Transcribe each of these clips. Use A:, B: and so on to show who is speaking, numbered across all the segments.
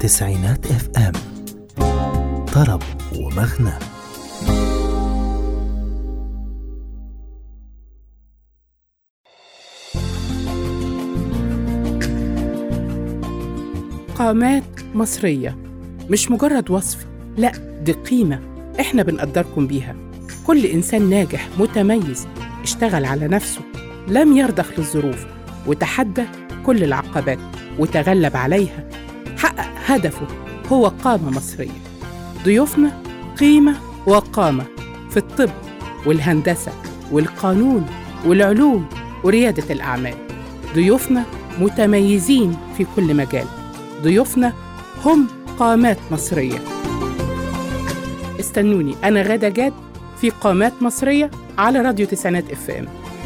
A: تسعينات اف ام طرب ومغنى
B: قامات مصرية مش مجرد وصف لا دي قيمة احنا بنقدركم بيها كل إنسان ناجح متميز اشتغل على نفسه لم يرضخ للظروف وتحدى كل العقبات وتغلب عليها حقق هدفه هو قامة مصرية ضيوفنا قيمة وقامة في الطب والهندسة والقانون والعلوم وريادة الأعمال ضيوفنا متميزين في كل مجال ضيوفنا هم قامات مصرية استنوني أنا غادة جاد في قامات مصرية على راديو تسعينات اف ام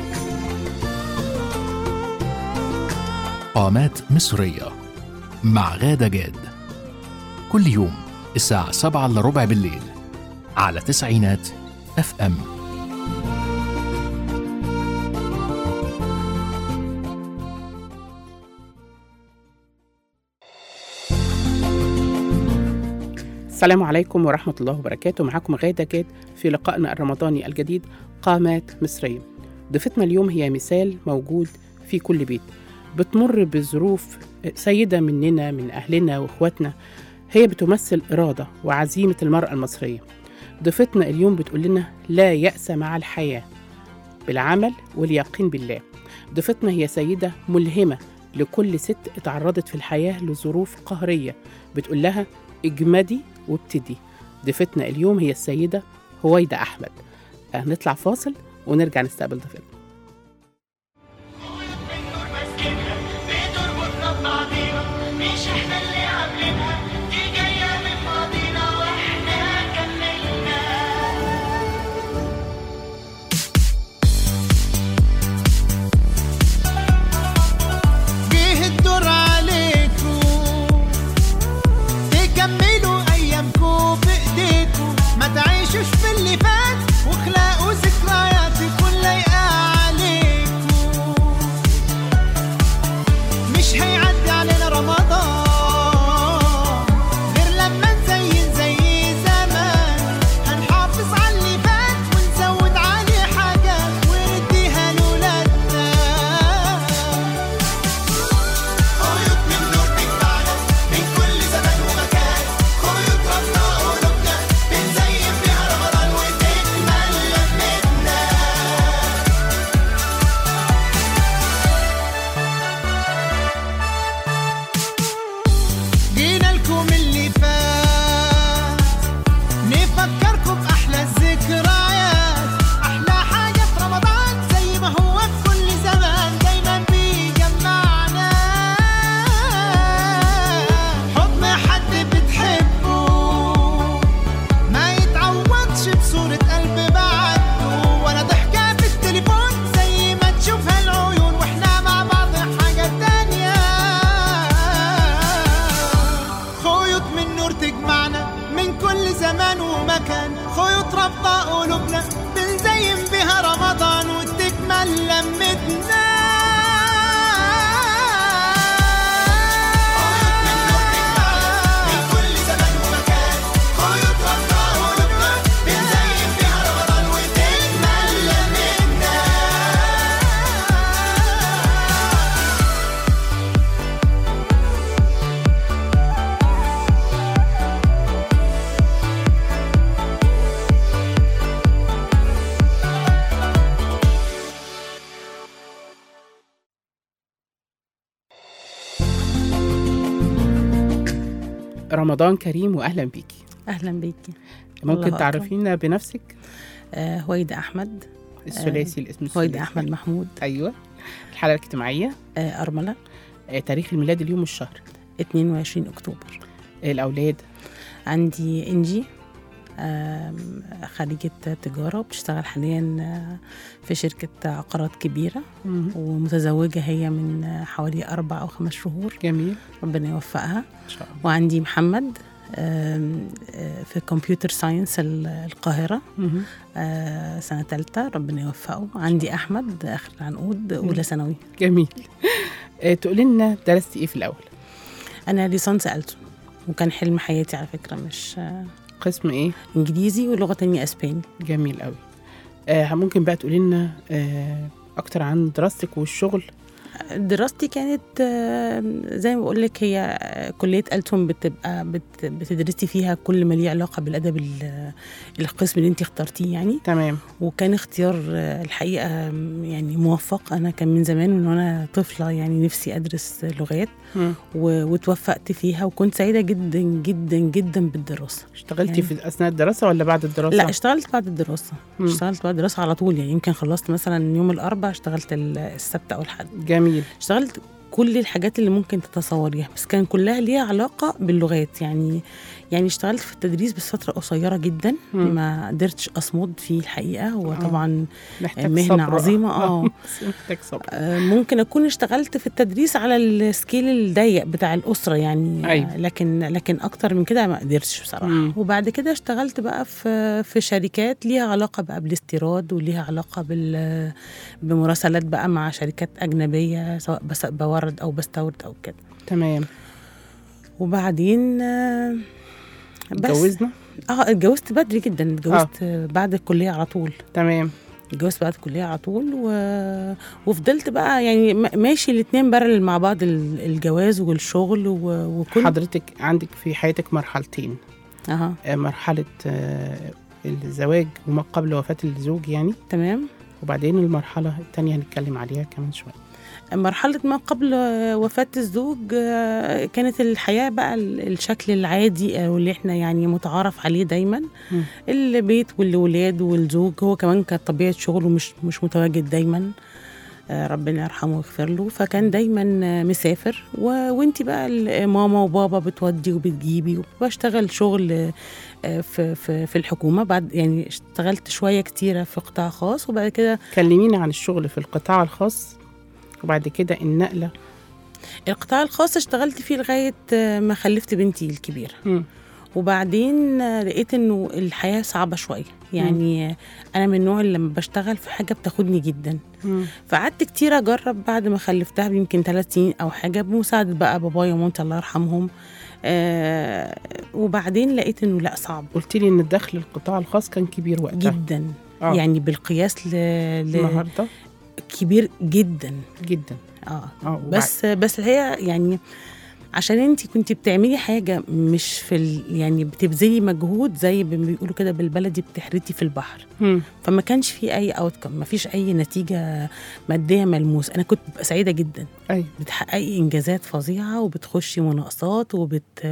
C: قامات مصرية مع غادة جاد كل يوم الساعة سبعة إلا ربع بالليل على تسعينات اف ام
B: السلام عليكم ورحمة الله وبركاته معكم غادة جاد في لقائنا الرمضاني الجديد قامات مصرية ضيفتنا اليوم هي مثال موجود في كل بيت بتمر بظروف سيدة مننا من أهلنا وإخواتنا هي بتمثل إرادة وعزيمة المرأة المصرية ضيفتنا اليوم بتقول لنا لا يأس مع الحياة بالعمل واليقين بالله ضيفتنا هي سيدة ملهمة لكل ست اتعرضت في الحياة لظروف قهرية بتقول لها اجمدي وابتدي ضيفتنا اليوم هي السيدة هويدا أحمد هنطلع فاصل ونرجع نستقبل ضيفتنا
D: بندور ماسكينها بتربطنا ببعضينا مش احنا اللي عاملينها دي جاية من ماضينا واحنا كملنا جه الدور عليكم تكملوا ايامكم بايديكم ما تعيشوش في اللي فات واخلقوا ذكريات تكون لايقه عليكم مش هيعدي علينا رمضان غير لما نزين زي زمان هنحافظ على اللي فات ونزود عليه حاجات ونديها لولادنا خيوط من نور تجمعنا من كل زمان ومكان خيوط ربنا قلوبنا بنزين بيها رمضان وتكمل لمتنا جينا لكم اللي فات نفكركم بأحلى الذكريات أحلى حاجة في رمضان زي ما هو في كل زمان دايما بيجمعنا حضن حد بتحبه ما يتعوضش بصورة قلب بعده ولا ضحكة في التليفون زي ما تشوفها العيون واحنا مع بعض حاجة تانية خيوط من نور تجمعنا من كل زمان ومكان خيوط رابطة قلوبنا بنزين بيها رمضان وتكمل لمتنا من كل زمان ومكان خيوط رابطة قلوبنا بنزين بيها رمضان وتكمل لمتنا
B: رمضان كريم وأهلا بيكي
E: اهلا بيكي
B: ممكن
E: الله
B: تعرفينا بنفسك
E: آه هويدا احمد
B: الثلاثي الاسم
E: هويدا
B: الثلاثي.
E: احمد محمود
B: أيوة الحالة الاجتماعية
E: آه ارمله
B: آه، تاريخ الميلاد اليوم والشهر
E: 22 اكتوبر
B: آه، الأولاد
E: عندي انجي آم، خريجة تجارة وبتشتغل حاليا آه، في شركة عقارات كبيرة ومتزوجة هي من آه، حوالي أربع أو خمس شهور
B: جميل
E: ربنا يوفقها
B: إن شاء الله
E: وعندي محمد آم، آه، في كمبيوتر ساينس ال- القاهرة
B: مهم.
E: آه، سنة تالتة ربنا يوفقه عندي أحمد آخر العنقود أولى ثانوي
B: جميل آه، تقولي لنا درستي إيه في الأول
E: أنا ليسانس ألسن وكان حلم حياتي على فكره مش آه،
B: قسم ايه
E: انجليزي ولغه تانية اسباني
B: جميل قوي آه ممكن بقى تقولي لنا آه اكتر عن دراستك والشغل
E: دراستي كانت آه، زي ما بقول لك هي آه، كليه ألسن بتبقى بت- بتدرسي فيها كل ما ليه علاقه بالادب ال- القسم اللي انت اخترتيه يعني
B: تمام
E: وكان اختيار آه، الحقيقه آم، يعني موفق انا كان من زمان من وانا طفله يعني نفسي ادرس لغات
B: مم.
E: و- وتوفقت فيها وكنت سعيده جدا جدا جدا بالدراسه
B: اشتغلتي
E: يعني-
B: في اثناء الدراسه ولا بعد الدراسه
E: لا اشتغلت بعد الدراسه
B: مم.
E: اشتغلت بعد الدراسه على طول يعني يمكن خلصت مثلا يوم الاربعاء اشتغلت ال- السبت او الحد
B: جميل
E: اشتغلت كل الحاجات اللي ممكن تتصوريها بس كان كلها ليها علاقة باللغات يعني يعني اشتغلت في التدريس بس فترة قصيرة جدا
B: مم.
E: ما قدرتش أصمد فيه الحقيقة هو طبعا
B: محتاج
E: مهنة
B: صبر.
E: عظيمة اه
B: محتاج صبر
E: آه، ممكن أكون اشتغلت في التدريس على السكيل الضيق بتاع الأسرة يعني
B: أيوة.
E: آه، لكن لكن أكتر من كده ما قدرتش بصراحة
B: مم.
E: وبعد كده اشتغلت بقى في في شركات ليها علاقة بقى بالاستيراد وليها علاقة بال بمراسلات بقى مع شركات أجنبية سواء بس بورد أو بستورد أو كده
B: تمام
E: وبعدين آه، بس
B: اتجوزنا
E: اه اتجوزت بدري جدا اتجوزت آه. بعد الكلية على طول
B: تمام
E: اتجوزت بعد الكلية على طول و... وفضلت بقى يعني م- ماشي الاتنين بارل مع بعض ال- الجواز والشغل و... وكل
B: حضرتك عندك في حياتك مرحلتين
E: اها
B: آه، مرحله آه، الزواج وما قبل وفاه الزوج يعني
E: تمام
B: وبعدين المرحله الثانيه هنتكلم عليها كمان شويه
E: مرحلة ما قبل وفاة الزوج آه، كانت الحياة بقى ال- الشكل العادي أو اللي احنا يعني متعارف عليه دايما
B: مم.
E: البيت والولاد والزوج هو كمان كانت طبيعة شغله مش مش متواجد دايما آه، ربنا يرحمه ويغفر له فكان دايما آه، مسافر و... وانت بقى ال- ماما وبابا بتودي وبتجيبي وبشتغل شغل آه، في في في الحكومه بعد يعني اشتغلت شويه كتيره في قطاع خاص وبعد كده
B: كلمينا عن الشغل في القطاع الخاص وبعد كده النقله
E: القطاع الخاص اشتغلت فيه لغايه آه، ما خلفت بنتي الكبيره
B: مم.
E: وبعدين آه، لقيت انه الحياه صعبه شويه يعني آه، انا من النوع اللي لما بشتغل في حاجه بتاخدني جدا
B: مم.
E: فقعدت كتير اجرب بعد ما خلفتها يمكن ثلاث سنين او حاجه بمساعده بقى بابايا ومامتي الله يرحمهم آه وبعدين لقيت انه لا صعب
B: قلت لي ان الدخل القطاع الخاص كان كبير وقتها
E: جدا
B: آه.
E: يعني بالقياس ل... ل...
B: النهارده
E: كبير جدا
B: جدا
E: اه
B: اه وبعد-
E: بس بس هي يعني عشان انت كنت بتعملي حاجه مش في ال... يعني بتبذلي مجهود زي ما بيقولوا كده بالبلدي بتحرتي في البحر
B: مم.
E: فما كانش في اي اوتكم ما فيش اي نتيجه ماديه ملموسه انا كنت ببقى سعيده جدا
B: ايوه
E: بتحققي انجازات فظيعه وبتخشي مناقصات وبت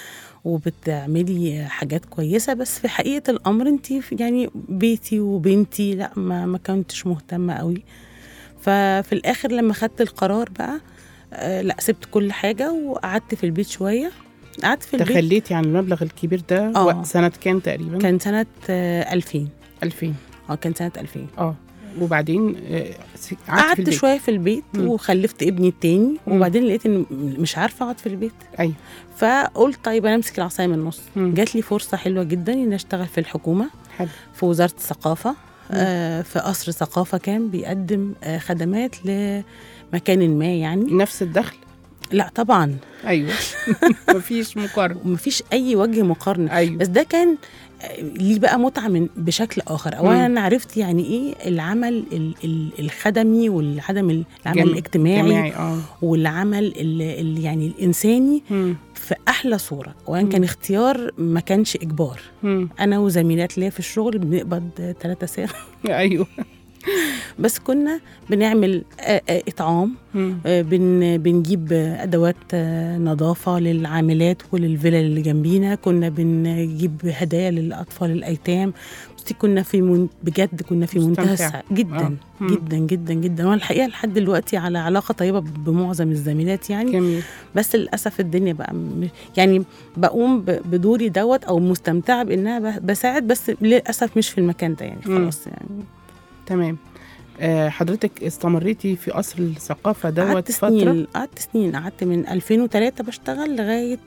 E: وبتعملي حاجات كويسه بس في حقيقه الامر انت يعني بيتي وبنتي لا ما ما كنتش مهتمه قوي ففي الاخر لما خدت القرار بقى آه، لا سبت كل حاجه وقعدت في البيت شويه قعدت في البيت
B: تخليتي عن المبلغ الكبير ده
E: آه.
B: وقت سنه كام تقريبا
E: كان سنه آه، 2000
B: 2000
E: اه كان سنه 2000
B: اه وبعدين آه، س- قعدت في
E: قعدت
B: البيت.
E: شويه في البيت
B: مم.
E: وخلفت ابني التاني
B: مم.
E: وبعدين لقيت ان مش عارفه اقعد في البيت
B: ايوه
E: فقلت طيب انا امسك العصايه من النص
B: مم.
E: جات لي فرصه حلوه جدا ان اشتغل في الحكومه
B: حلو
E: في وزاره الثقافه آه في قصر ثقافه كان بيقدم آه خدمات لمكان ما يعني
B: نفس الدخل
E: لا طبعا
B: ايوه مفيش مقارنه
E: ومفيش اي وجه مقارنه
B: ايوه
E: بس ده كان آه، ليه بقى متعه من بشكل اخر اولا انا عرفت يعني ايه العمل ال- ال- الخدمي والعدم العمل
B: جم-
E: الاجتماعي
B: جماعي اه
E: والعمل ال- ال- يعني الانساني
B: مم.
E: في احلى صوره وان كان اختيار ما كانش اجبار
B: مم.
E: انا وزميلات ليا في الشغل بنقبض ثلاثة ساعة
B: ايوه
E: بس كنا بنعمل آه، آه، اطعام
B: مم.
E: آه، بن بنجيب آه، ادوات آه، نظافه للعاملات وللفلل اللي جنبينا كنا بنجيب هدايا للاطفال الايتام بصي كنا في من بجد كنا في منتهى
B: مستمتعة.
E: السعاده جدا
B: آه. مم.
E: جدا جدا جدا وانا الحقيقه لحد دلوقتي على علاقه طيبه بمعظم الزميلات يعني
B: جميل
E: بس للاسف الدنيا بقى م- يعني بقوم ب- بدوري دوت او مستمتعه بانها ب- بساعد بس للاسف مش في المكان ده يعني
B: مم.
E: خلاص يعني
B: تمام آه حضرتك استمريتي في قصر الثقافه دوت
E: قعدت
B: فتره
E: سنين قعدت سنين قعدت من 2003 بشتغل لغايه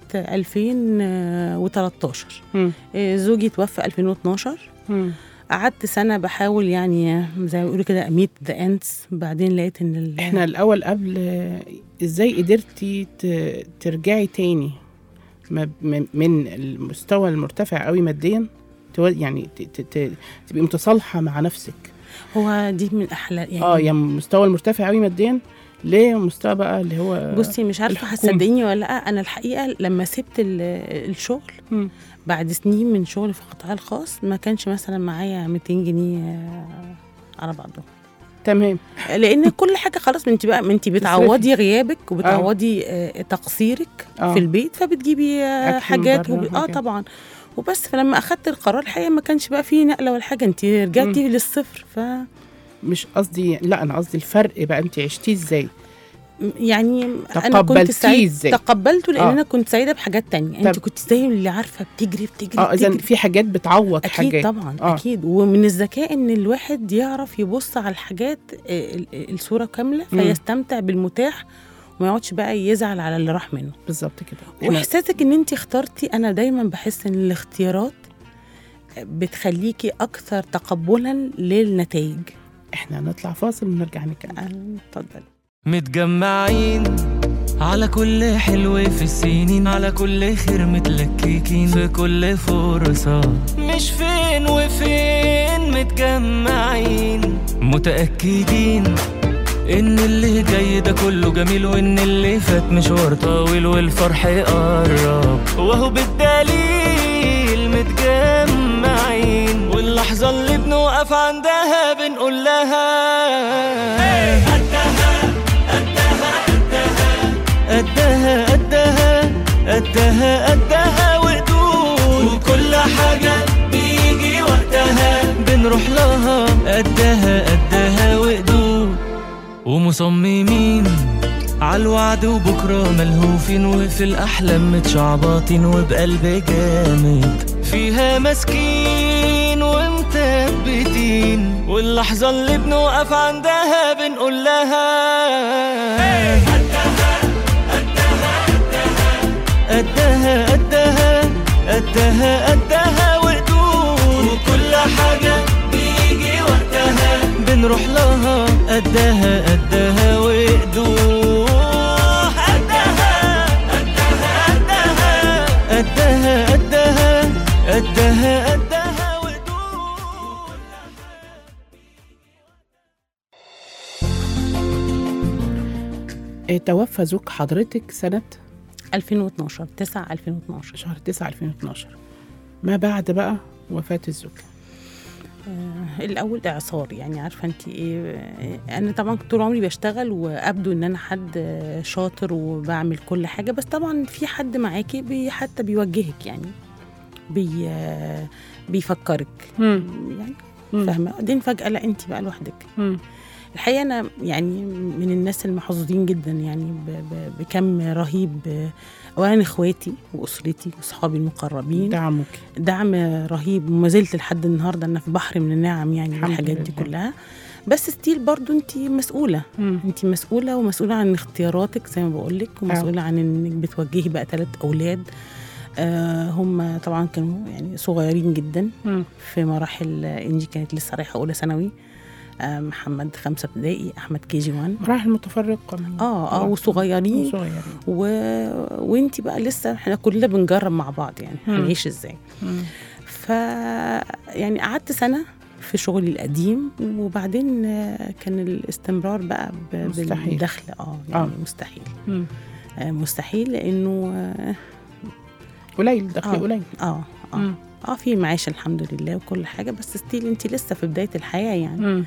E: 2013
B: مم.
E: آه، زوجي توفى 2012
B: مم.
E: قعدت سنه بحاول يعني زي ما بيقولوا كده اميت ذا اندز بعدين لقيت ان ال-
B: احنا الاول قبل آه، ازاي قدرتي ت- ترجعي تاني ما- من من المستوى المرتفع قوي ماديا تو- يعني ت- ت- ت- تبقي متصالحه مع نفسك
E: هو دي من احلى يعني
B: اه يعني مستوى المرتفع قوي ماديا لمستوى بقى اللي هو
E: بصي مش عارفه
B: الحكومة.
E: هتصدقيني ولا لا انا الحقيقه لما سبت ال- الشغل
B: مم.
E: بعد سنين من شغل في القطاع الخاص ما كانش مثلا معايا 200 جنيه آه، على بعضهم
B: تمام
E: لان كل حاجه خلاص ما انت بقى ما انت بتعوضي غيابك وبتعوضي آه، تقصيرك
B: آه.
E: في البيت فبتجيبي آه،
B: أكل من
E: حاجات
B: بره
E: وب... اه
B: وحاجات.
E: طبعا وبس فلما اخدت القرار الحقيقه ما كانش بقى فيه نقله ولا حاجه انت رجعتي للصفر ف
B: مش قصدي لا انا قصدي الفرق بقى انت عشتيه ازاي
E: يعني انا كنت
B: تقبلتيه
E: سعيد
B: إزاي؟
E: تقبلته لان
B: آه.
E: انا كنت سعيده بحاجات تانية انت
B: طب-
E: كنت زي اللي عارفه بتجري بتجري
B: اه اذا
E: بتجري
B: في حاجات بتعوض
E: اكيد
B: حاجات
E: طبعا
B: آه.
E: اكيد ومن الذكاء ان الواحد يعرف يبص على الحاجات آه، ال- ال- الصوره كامله
B: مم.
E: فيستمتع بالمتاح وما يقعدش بقى يزعل على اللي راح منه
B: بالظبط كده إحنا-
E: واحساسك ان انت اخترتي انا دايما بحس ان الاختيارات بتخليكي اكثر تقبلا للنتائج
B: احنا هنطلع فاصل ونرجع نكمل
E: اتفضل
F: متجمعين على كل حلو في السنين على كل خير متلككين في كل فرصة مش فين وفين متجمعين متأكدين إن اللي جاي ده كله جميل وإن اللي فات مشوار طويل والفرح قرب وهو بالدليل متجمعين واللحظة اللي بنوقف عندها بنقول لها قدها قدها قدها قدها وقدود وكل حاجة بيجي وقتها بنروح لها قدها قدها وقدود ومصممين عالوعد وبكرة ملهوفين وفي الأحلام متشعبطين وبقلب جامد فيها ماسكين ومثبتين واللحظة اللي بنوقف عندها بنقول لها قدها قدها قدها قدها وقدود وكل حاجة بيجي وقتها بنروح لها قدها قدها وقدود قدها قدها قدها قدها قدها قدها قدها وقدود
B: آه، توفى زوج حضرتك سنة
E: 2012 9 2012
B: شهر 9 2012 ما بعد بقى وفاة الزوج
E: آه، الاول اعصار يعني عارفه انت ايه آه، انا طبعا طول عمري بشتغل وابدو ان انا حد آه، شاطر وبعمل كل حاجه بس طبعا في حد معاكي بي حتى بيوجهك يعني بي آه، بيفكرك
B: مم.
E: يعني
B: مم.
E: فاهمه بعدين فجاه لا انت بقى لوحدك
B: مم.
E: الحقيقه انا يعني من الناس المحظوظين جدا يعني ب- ب- بكم رهيب آه، اولا اخواتي واسرتي واصحابي المقربين
B: دعمك
E: دعم رهيب وما زلت لحد النهارده انا في بحر من النعم يعني
B: الحمد
E: والحاجات دي
B: لله.
E: كلها بس ستيل برضو انت مسؤوله
B: مم.
E: انت مسؤوله ومسؤوله عن اختياراتك زي ما بقول لك ومسؤوله عن انك بتوجهي بقى ثلاث اولاد آه هم طبعا كانوا يعني صغيرين جدا
B: مم.
E: في مراحل انجي كانت لسه رايحه اولى ثانوي آه محمد خمسه ابتدائي احمد كي جي 1
B: مراحل متفرقة
E: اه اه وصغيرين
B: صغيرين
E: و... وانت بقى لسه احنا كلنا بنجرب مع بعض يعني
B: مم.
E: هنعيش ازاي
B: مم.
E: ف يعني قعدت سنة في شغلي القديم وبعدين آه، كان الاستمرار بقى ب-
B: مستحيل.
E: بالدخل اه يعني
B: آه.
E: مستحيل
B: مم.
E: آه مستحيل لانه اه
B: قليل دخل
E: آه.
B: قليل
E: اه اه,
B: مم.
E: آه في معاش الحمد لله وكل حاجة بس ستيل انت لسه في بداية الحياة يعني
B: مم.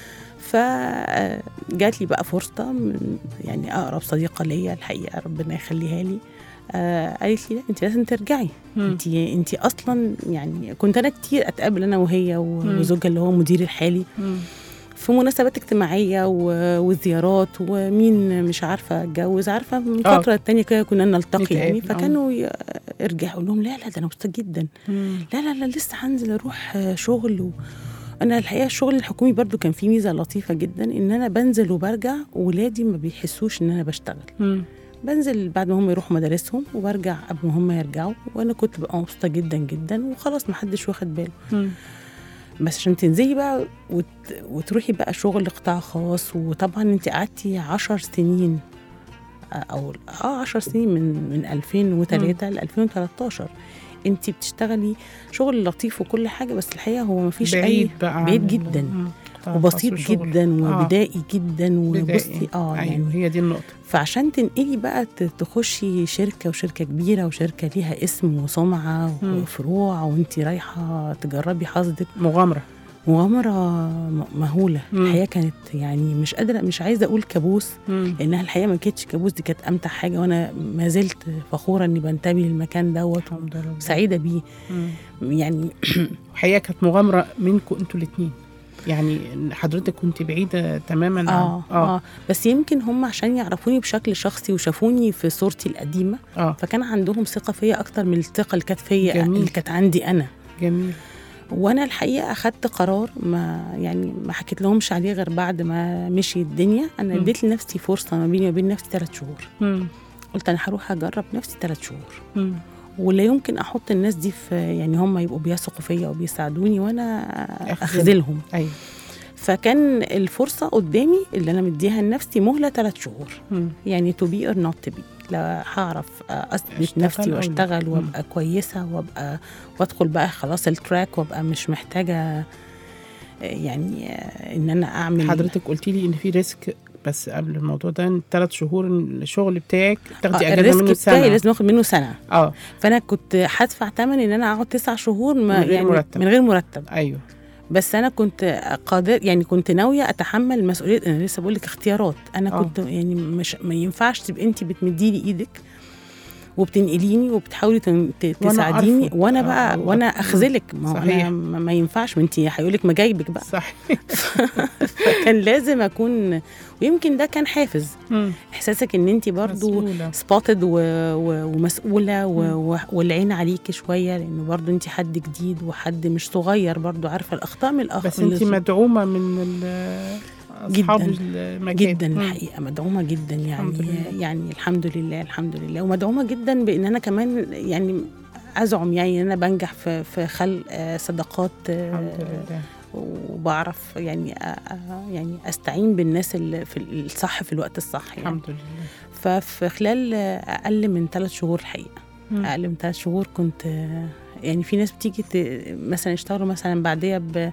E: فجات لي بقى فرصة من يعني أقرب صديقة ليا الحقيقة ربنا يخليها لي آه قالت لي لا انت لازم ترجعي
B: مم.
E: انت انت اصلا يعني كنت انا كتير اتقابل انا وهي و-
B: مم.
E: وزوجها اللي هو مدير الحالي
B: مم.
E: في مناسبات اجتماعيه و- وزيارات ومين مش عارفه اتجوز عارفه من
B: آه.
E: فتره التانية كده كنا نلتقي يعني
B: نتقابل، آه.
E: فكانوا ي- ارجع اقول لهم لا لا ده انا مبسوطه جدا
B: مم.
E: لا لا لا لسه هنزل اروح آه، شغل و... انا الحقيقه الشغل الحكومي برضو كان فيه ميزه لطيفه جدا ان انا بنزل وبرجع ولادي ما بيحسوش ان انا بشتغل
B: مم.
E: بنزل بعد ما هم يروحوا مدارسهم وبرجع قبل ما هم يرجعوا وانا كنت ببقى مبسوطه جدا جدا وخلاص ما حدش واخد باله
B: مم.
E: بس عشان تنزلي بقى وت... وتروحي بقى شغل قطاع خاص وطبعا انت قعدتي عشر سنين او اه 10 سنين من من 2003 ل 2013 انت بتشتغلي شغل لطيف وكل حاجه بس الحقيقه هو ما فيش
B: بعيد
E: اي
B: بقى عن
E: بعيد
B: ال-
E: جدا
B: مم.
E: وبسيط
B: تخصص شغل.
E: جدا
B: آه.
E: وبدائي جدا وبصي
B: بدائي.
E: اه
B: ايوه
E: يعني
B: هي دي النقطه
E: فعشان تنقلي بقى ت- تخشي شركه وشركه كبيره وشركه ليها اسم وسمعه
B: مم.
E: وفروع وانت رايحه تجربي حظك
B: مغامره
E: مغامره م- مهوله
B: مم.
E: الحقيقه كانت يعني مش قادره مش عايزه اقول كابوس
B: مم.
E: لانها الحقيقه ما كانتش كابوس دي كانت امتع حاجه وانا ما زلت فخوره اني بنتمي للمكان دوت
B: الحمد لله
E: وسعيده بيه
B: مم.
E: يعني
B: الحقيقه كانت مغامره منكم انتوا الاثنين يعني حضرتك كنت بعيده تماما عن
E: اه اه بس يمكن هم عشان يعرفوني بشكل شخصي وشافوني في صورتي القديمه
B: اه
E: فكان عندهم ثقه فيا اكتر من الثقه اللي كانت فيا
B: جميل.
E: اللي كانت عندي انا
B: جميل
E: وانا الحقيقه اخدت قرار ما يعني ما حكيت لهمش عليه غير بعد ما مشي الدنيا انا
B: مم.
E: اديت لنفسي فرصه ما بيني وبين نفسي ثلاث شهور
B: مم.
E: قلت انا هروح اجرب نفسي ثلاث شهور
B: مم.
E: ولا يمكن احط الناس دي في يعني هم يبقوا بيثقوا فيا وبيساعدوني وانا
B: أخذلهم.
E: اخذلهم
B: ايوه
E: فكان الفرصه قدامي اللي انا مديها لنفسي مهله ثلاث شهور
B: مم.
E: يعني تو بي اور نوت تو بي لا هعرف اثبت
B: أشتغل
E: نفسي
B: أو لا.
E: واشتغل
B: مم.
E: وابقى كويسه وابقى وادخل بقى خلاص التراك وابقى مش محتاجه آه، يعني آه، ان انا اعمل
B: حضرتك قلتي لي ان في ريسك بس قبل الموضوع ده ان ثلاث شهور الشغل بتاعك تاخدي
E: آه،
B: اجازه
E: الريسك
B: منه
E: بتاعي
B: سنه
E: لازم اخد منه سنه
B: اه
E: فانا كنت هدفع ثمن ان انا اقعد تسع شهور ما
B: من غير
E: يعني
B: مرتب.
E: من غير مرتب
B: ايوه
E: بس انا كنت قادر يعني كنت ناويه اتحمل مسؤوليه انا لسه بقول لك اختيارات انا
B: آه.
E: كنت يعني مش ما ينفعش تبقي انت بتمدي لي ايدك وبتنقليني وبتحاولي تن- ت-
B: وأنا
E: تساعديني
B: أرفض.
E: وانا
B: آه،
E: بقى
B: آه.
E: وانا اخذلك ما هو
B: صحيح.
E: انا ما ما ينفعش ما انت هيقول لك ما جايبك بقى
B: صح
E: فكان لازم اكون ويمكن ده كان حافز
B: مم.
E: احساسك ان انت برضو
B: مسؤولة.
E: سبوتد و... و... ومسؤوله و... و... والعين عليكي شويه لانه برضو انت حد جديد وحد مش صغير برضو عارفه الاخطاء من الاخ
B: بس
E: من
B: انت
E: الص-
B: مدعومه من ال- اصحاب
E: جداً.
B: المكان
E: جدا
B: مم.
E: الحقيقه مدعومه جدا يعني
B: الحمد لله.
E: يعني الحمد لله الحمد لله ومدعومه جدا بان انا كمان يعني ازعم يعني ان انا بنجح في في خلق آه، صداقات آه،
B: الحمد لله
E: وبعرف يعني آه، آه، يعني استعين بالناس اللي في الصح في الوقت الصح يعني
B: الحمد لله
E: ففي خلال آه، اقل من ثلاث شهور الحقيقه
B: مم.
E: اقل من ثلاث شهور كنت آه، يعني في ناس بتيجي ت- مثلا يشتغلوا مثلا بعديها ب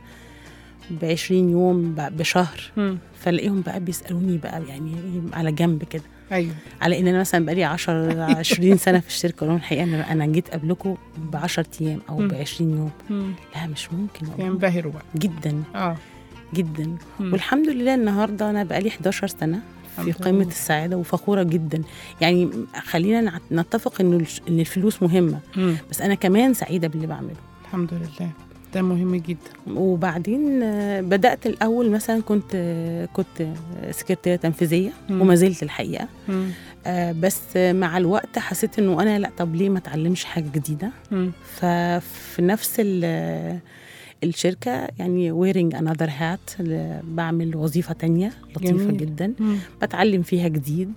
E: ب 20 يوم ب- بشهر
B: مم.
E: فلاقيهم بقى بيسالوني بقى يعني على جنب كده
B: ايوه
E: على ان انا مثلا بقالي 10 20 سنه في الشركه اقول لهم الحقيقه انا انا جيت قبلكم ب 10 ايام او
B: مم.
E: ب 20 يوم
B: مم.
E: لا مش ممكن أقول لهم.
B: ينبهروا بقى
E: جدا
B: اه
E: جدا
B: مم.
E: والحمد لله النهارده انا بقالي 11 سنه في
B: الحمد
E: قمه
B: لله.
E: السعاده وفخوره جدا يعني خلينا نع- نتفق انه الش- ان الفلوس مهمه
B: مم.
E: بس انا كمان سعيده باللي بعمله
B: الحمد لله ده مهم جدا
E: وبعدين آه، بدات الاول مثلا كنت آه، كنت آه، سكرتيره تنفيذيه
B: مم.
E: وما زلت الحقيقه
B: مم.
E: آه، بس آه، مع الوقت حسيت انه انا لا طب ليه ما اتعلمش حاجه جديده
B: مم.
E: ففي نفس ال- الشركه يعني ويرنج انذر هات بعمل وظيفه تانية لطيفه
B: جميل.
E: جدا
B: مم.
E: بتعلم فيها جديد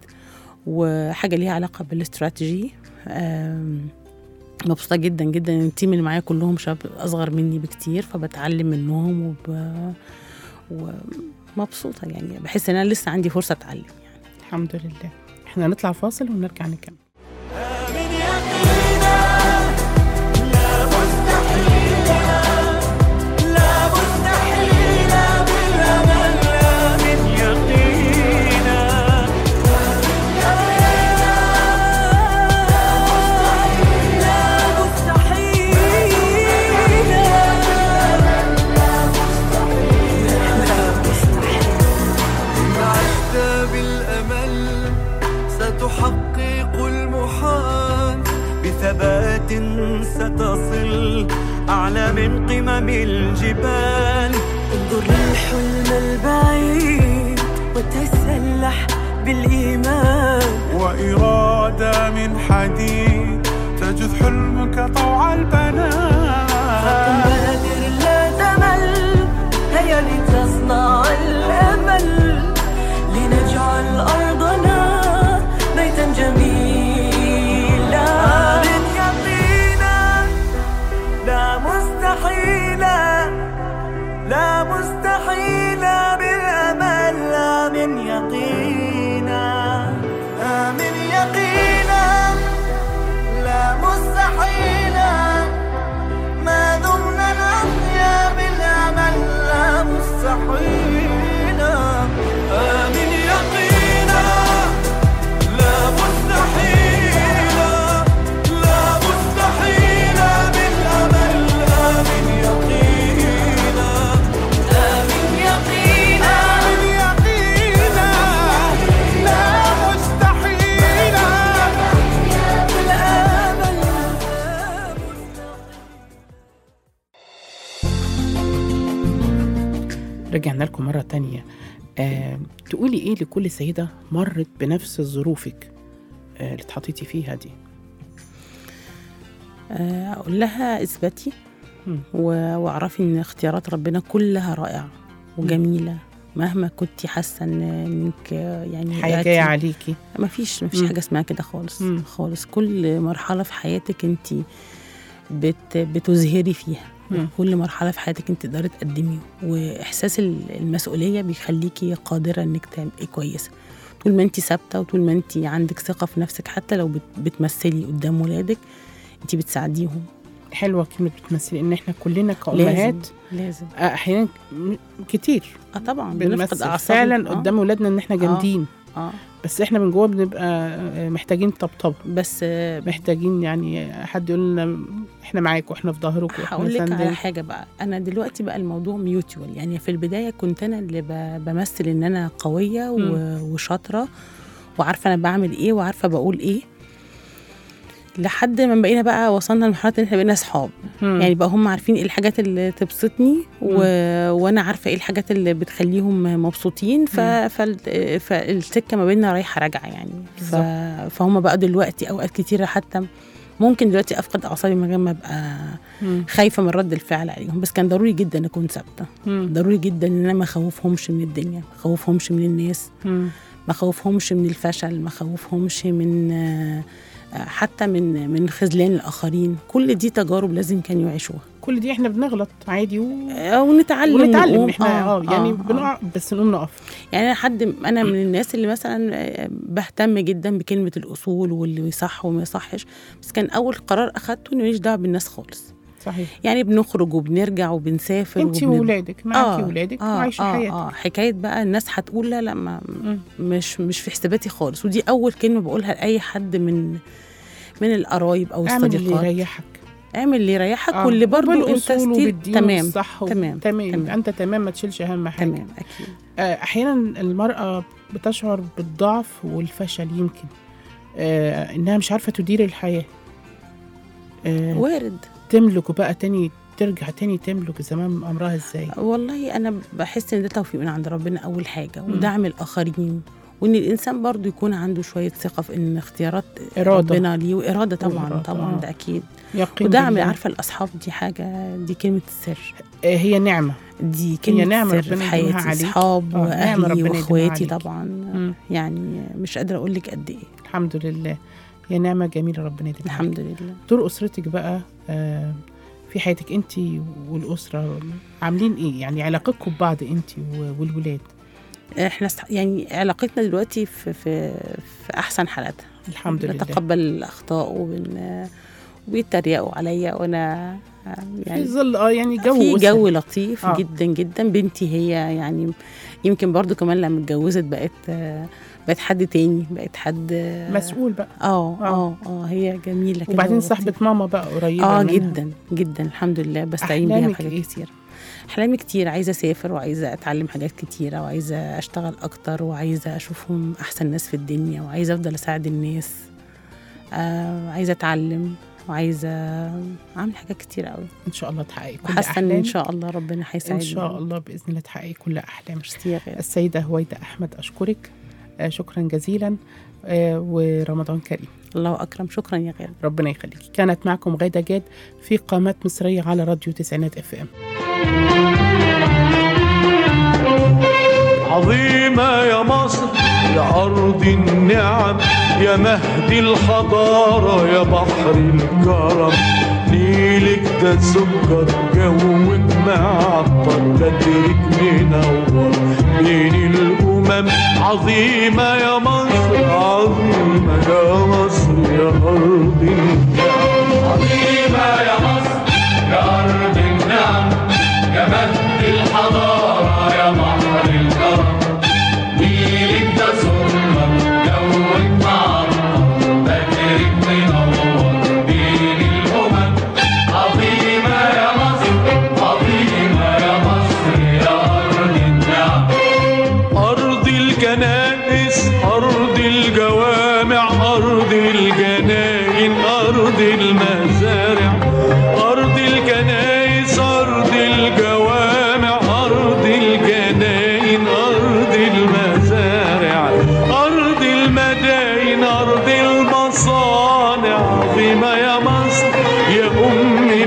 E: وحاجه ليها علاقه بالاستراتيجي آم، مبسوطه جدا جدا ان التيم اللي معايا كلهم شباب اصغر مني بكتير فبتعلم منهم وب... ومبسوطه يعني بحس ان انا لسه عندي فرصه اتعلم
B: الحمد لله احنا نطلع فاصل ونرجع نكمل
F: من يقينا لا مستحيل لا مستحيل بالأمل لا من يقينا لا مستحيل عشت بالأمل ستحقق المحال بثبات ستصل أعلى من قمم الجبال انظر للحلم البعيد وتسلح بالإيمان
G: وإرادة من حديد تجذ حلمك طوع البنات
F: بادر لا تمل هيا لتصنع الأمل لنجعل أرضنا بيتا جميلا من يقينا لا مستحيلا لا مستحيلا بالأمل لا من يقينا لا من
B: رجعنا لكم مرة تانية آه، تقولي إيه لكل سيدة مرت بنفس ظروفك آه، اللي اتحطيتي فيها دي
E: آه، اقول لها اثبتي
B: مم.
E: و- واعرفي ان اختيارات ربنا كلها رائعه وجميله مهما كنتي حاسه ان انك آه، يعني
B: حاجة
E: وقعتي-
B: جاية عليكي
E: ما فيش ما فيش
B: مم.
E: حاجه اسمها كده خالص
B: مم.
E: خالص كل مرحله في حياتك انت بت بتزهري فيها
B: مم.
E: كل مرحله في حياتك انت تقدري تقدمي واحساس ال- المسؤوليه بيخليكي قادره انك تبقي كويسه طول ما انت ثابته وطول ما انت عندك ثقه في نفسك حتى لو بت- بتمثلي قدام ولادك انت بتساعديهم
B: حلوة كلمة بتمثلي إن إحنا كلنا كأمهات
E: لازم لازم
B: آه، أحيانا م- كتير
E: اه طبعا بنفقد
B: بنمثل
E: اعصابنا
B: فعلا
E: آه.
B: قدام ولادنا إن إحنا جامدين
E: اه
B: بس إحنا من جوه بنبقى آه، محتاجين طبطبة
E: بس آه،
B: محتاجين يعني حد يقول لنا إحنا معاكم إحنا في ظهركم إحنا
E: هقول لك على
B: ساندين.
E: حاجه بقى انا دلوقتي بقى الموضوع ميوتوال يعني في البدايه كنت انا اللي ب- بمثل ان انا قويه و- وشاطره وعارفه انا بعمل ايه وعارفه بقول ايه لحد ما بقينا بقى وصلنا لمرحله ان احنا بقينا اصحاب
B: مم.
E: يعني بقى هم عارفين ايه الحاجات اللي تبسطني و... وانا عارفه ايه الحاجات اللي بتخليهم مبسوطين ف... فال... فالسكه ما بيننا رايحه راجعه يعني ف... فهم بقى دلوقتي اوقات كتيره حتى ممكن دلوقتي افقد اعصابي من غير ما ابقى
B: مم.
E: خايفه من رد الفعل عليهم بس كان ضروري جدا اكون ثابته
B: مم.
E: ضروري جدا ان انا ما اخوفهمش من الدنيا ما اخوفهمش من الناس
B: مم.
E: ما اخوفهمش من الفشل ما اخوفهمش من آه، آه، حتى من من خذلان الاخرين كل دي تجارب لازم كانوا يعيشوها
B: كل دي إحنا بنغلط عادي و...
E: آه، ونتعلم
B: ونتعلم
E: ونقوم.
B: احنا اه, يعني بنقع بس نقوم نقف
E: يعني انا حد انا من الناس اللي مثلا آه، بهتم جدا بكلمه الاصول واللي يصح وما يصحش بس كان اول قرار اخدته انه ماليش دعوه بالناس خالص
B: صحيح
E: يعني بنخرج وبنرجع وبنسافر
B: انت
E: وبن-
B: وولادك معاكي ولادك
E: آه
B: وعايشه
E: آه
B: حياتك
E: اه حكايه بقى الناس هتقول لا لا ما
B: مم.
E: مش مش في حساباتي خالص ودي اول كلمه بقولها لاي حد من من القرايب او
B: اعمل اللي
E: الصديقات
B: يريحك
E: اعمل اللي يريحك
B: آه،
E: واللي برضه انت
B: وبالأصول
E: ستيل
B: وبالدين
E: تمام
B: والصح و-
E: تمام
B: تمام
E: تمام.
B: انت تمام ما تشيلش اهم حاجه
E: تمام اكيد
B: آه، احيانا المراه بتشعر بالضعف والفشل يمكن آه انها مش عارفه تدير الحياه آه
E: وارد
B: تملك بقى تاني ترجع تاني تملك زمان امرها ازاي
E: والله انا بحس ان ده توفيق من عند ربنا اول حاجه
B: مم.
E: ودعم الاخرين وان الانسان برضو يكون عنده شويه ثقه في ان اختيارات
B: إرادة.
E: ربنا ليه واراده طبعا
B: وإرادة،
E: طبعا
B: آه.
E: ده اكيد
B: يقين
E: ودعم
B: بالله.
E: عارفه الاصحاب دي حاجه دي كلمه السر
B: آه هي نعمه
E: دي كلمه
B: نعمة
E: سر
B: ربنا
E: في
B: يديمها
E: حياتي
B: عليك.
E: اصحاب
B: آه، نعمة
E: واهلي
B: ربنا يديمها
E: واخواتي
B: عليك.
E: طبعا
B: مم.
E: يعني مش قادره اقول لك قد ايه
B: الحمد لله هي نعمه جميله ربنا يديمها عليك.
E: الحمد لله
B: دور اسرتك بقى آه في حياتك انت والاسره عاملين ايه يعني علاقتكم ببعض انت والولاد
E: احنا است- يعني علاقتنا دلوقتي في في في احسن حالاتها
B: الحمد لله
E: بتقبل الاخطاء وبن وبيتريقوا عليا وانا
B: في
E: يعني
B: ظل اه يعني جو
E: في
B: أسري.
E: جو لطيف
B: آه.
E: آه. جدا جدا بنتي هي يعني يمكن برضو كمان لما اتجوزت بقت آه، بقت حد تاني بقت حد آه،
B: مسؤول بقى
E: اه
B: آه.
E: اه اه هي جميله كده
B: وبعدين
E: ولطيفة.
B: صاحبة ماما بقى قريبة
E: اه
B: منها.
E: جدا جدا الحمد لله بستعين بيها
B: أحلامك
E: في حاجات
B: إيه؟
E: كتير احلامي كتير عايزه اسافر وعايزه اتعلم حاجات كتيره وعايزه اشتغل اكتر وعايزه اشوفهم احسن ناس في الدنيا وعايزه افضل اساعد الناس آه عايزه اتعلم وعايزه اعمل حاجات كتير قوي
B: ان شاء الله تحققي كل
E: وحاسه ان
B: احلامك
E: ان شاء الله ربنا
B: ان
E: هيساعدني
B: شاء الله باذن الله تحققي كل احلامك
E: ميرسي يا غالي.
B: السيدة هويدا احمد اشكرك آه شكرا جزيلا آه ورمضان كريم
E: الله اكرم شكرا يا غالي
B: ربنا يخليكي كانت معكم غادة جاد في قامات مصرية على راديو تسعينات اف ام
H: عظيمة يا مصر يا أرض النعم يا مهد الحضارة يا بحر الكرم نيلك ده سكر جوك معطر بدرك منور بين الأمم عظيمة يا مصر عظيمة يا مصر يا أرض النعم عظيمة يا مصر يا أرض النعم يا مهد الحضارة يا بحر الكرم نيلك ده سكر جوك معطر بدرك منور بين الأمم عظيمة يا مصر عظيمة يا مصر يا أرض النعم أرض الكنائس أرض الجوامع أرض الجناين أرض المزارع أرض الكنائس أرض الجوامع أرض الجناين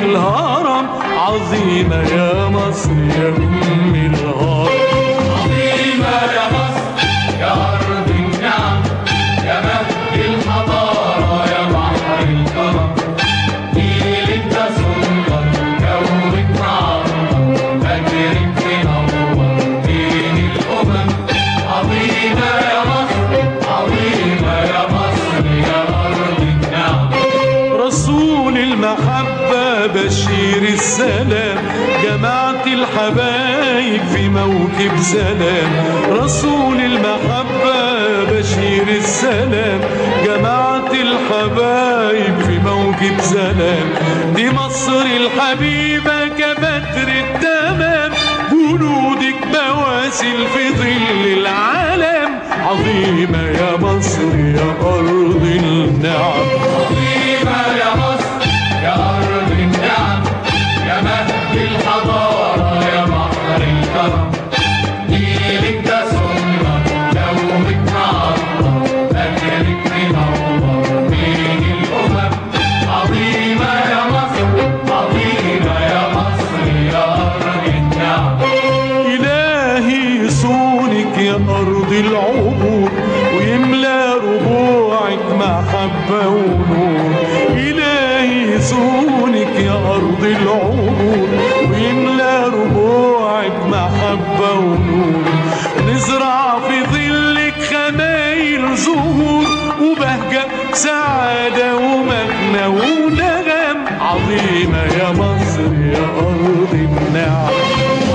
H: الهرم عظيمة يا مصر يا أم الهرم عظيمة يا مصر يا أرض النعم يا مهد الحضارة يا بحر الكرم نيلك ده سلطة جوك معرض فجرك منور بين الأمم عظيمة يا مصر عظيمة يا مصر يا أرض النعم رسول المحبة بشير السلام جماعة الحبايب في موكب سلام رسول المحبة بشير السلام جماعة الحبايب في موكب سلام دي مصر الحبيبة كبدر التمام جنودك بواسل في ظل العالم عظيمة يا مصر يا أرض النعم عظيمة يا مصر يا أرض النعم يا مهد الحضارة يا بحر الكرم نيلك ده سنة دومك معطر أجلك منور بين الأمم عظيمة يا مصر عظيمة يا مصر يا أرض النعم إلهي يصونك يا أرض العبور ويملى ربوعك محبة ونور إلهي يصونك يا أرض العبور ويملى ربوعك محبة ونور نزرع في ظلك خمايل زهور وبهجة سعادة ومجنى ونغم عظيمة يا مصر يا أرض النعم